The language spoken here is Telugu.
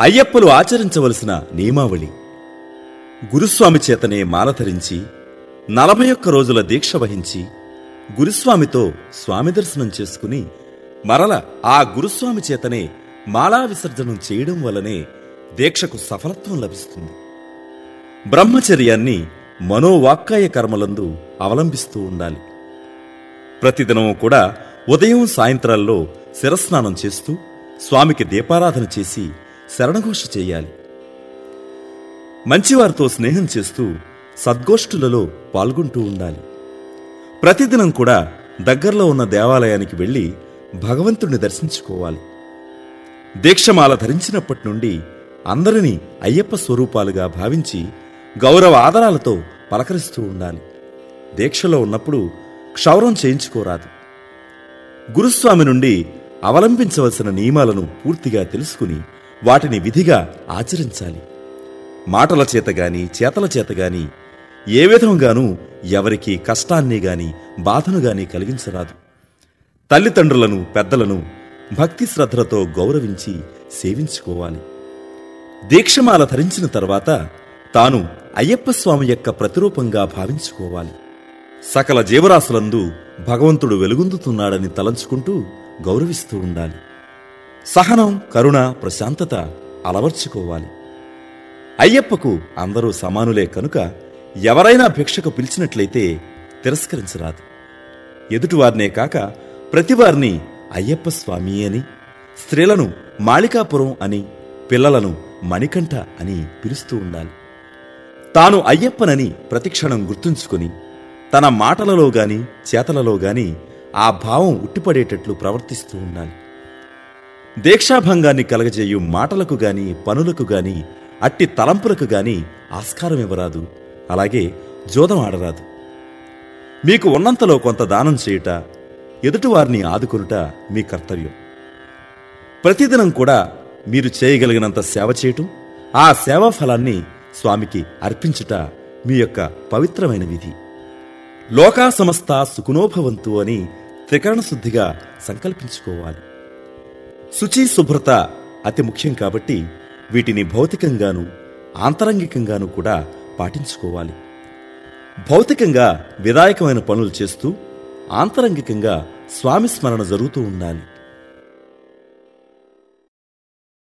అయ్యప్పలు ఆచరించవలసిన నియమావళి గురుస్వామి చేతనే మాల ధరించి నలభై ఒక్క రోజుల దీక్ష వహించి గురుస్వామితో స్వామి దర్శనం చేసుకుని మరల ఆ గురుస్వామి చేతనే మాలా విసర్జనం చేయడం వల్లనే దీక్షకు సఫలత్వం లభిస్తుంది బ్రహ్మచర్యాన్ని మనోవాక్కాయ కర్మలందు అవలంబిస్తూ ఉండాలి ప్రతిదినం కూడా ఉదయం సాయంత్రాల్లో శిరస్నానం చేస్తూ స్వామికి దీపారాధన చేసి శరణఘోష చేయాలి మంచివారితో స్నేహం చేస్తూ సద్గోష్ఠులలో పాల్గొంటూ ఉండాలి ప్రతిదినం కూడా దగ్గరలో ఉన్న దేవాలయానికి వెళ్ళి భగవంతుణ్ణి దర్శించుకోవాలి దీక్షమాల ధరించినప్పటి నుండి అందరినీ అయ్యప్ప స్వరూపాలుగా భావించి గౌరవ ఆదరాలతో పలకరిస్తూ ఉండాలి దీక్షలో ఉన్నప్పుడు క్షౌరం చేయించుకోరాదు గురుస్వామి నుండి అవలంబించవలసిన నియమాలను పూర్తిగా తెలుసుకుని వాటిని విధిగా ఆచరించాలి మాటల చేత గాని చేతల చేత గాని ఏ విధంగానూ ఎవరికి కష్టాన్ని గాని బాధను గాని కలిగించరాదు తల్లిదండ్రులను పెద్దలను భక్తి శ్రద్ధలతో గౌరవించి సేవించుకోవాలి దీక్షమాల ధరించిన తర్వాత తాను అయ్యప్ప స్వామి యొక్క ప్రతిరూపంగా భావించుకోవాలి సకల జీవరాశులందు భగవంతుడు వెలుగొందుతున్నాడని తలంచుకుంటూ గౌరవిస్తూ ఉండాలి సహనం కరుణ ప్రశాంతత అలవర్చుకోవాలి అయ్యప్పకు అందరూ సమానులే కనుక ఎవరైనా భిక్షకు పిలిచినట్లయితే తిరస్కరించరాదు ఎదుటివారినే కాక ప్రతివారిని అయ్యప్ప స్వామి అని స్త్రీలను మాళికాపురం అని పిల్లలను మణికంఠ అని పిలుస్తూ ఉండాలి తాను అయ్యప్పనని ప్రతిక్షణం గుర్తుంచుకుని తన మాటలలో గాని చేతలలో గాని ఆ భావం ఉట్టిపడేటట్లు ప్రవర్తిస్తూ ఉండాలి దీక్షాభంగాన్ని కలగజేయు మాటలకు గాని పనులకు గాని అట్టి తలంపులకు గాని ఆస్కారం ఇవ్వరాదు అలాగే జోదం ఆడరాదు మీకు ఉన్నంతలో కొంత దానం చేయుట ఎదుటివారిని ఆదుకొనుట మీ కర్తవ్యం ప్రతిదినం కూడా మీరు చేయగలిగినంత సేవ చేయటం ఆ సేవా ఫలాన్ని స్వామికి అర్పించుట మీ యొక్క పవిత్రమైన విధి లోకా సమస్త సుఖనోభవంతు అని త్రికరణ శుద్ధిగా సంకల్పించుకోవాలి శుచి శుభ్రత అతి ముఖ్యం కాబట్టి వీటిని భౌతికంగాను ఆంతరంగికంగాను కూడా పాటించుకోవాలి భౌతికంగా విధాయకమైన పనులు చేస్తూ ఆంతరంగికంగా స్వామి స్మరణ జరుగుతూ ఉండాలి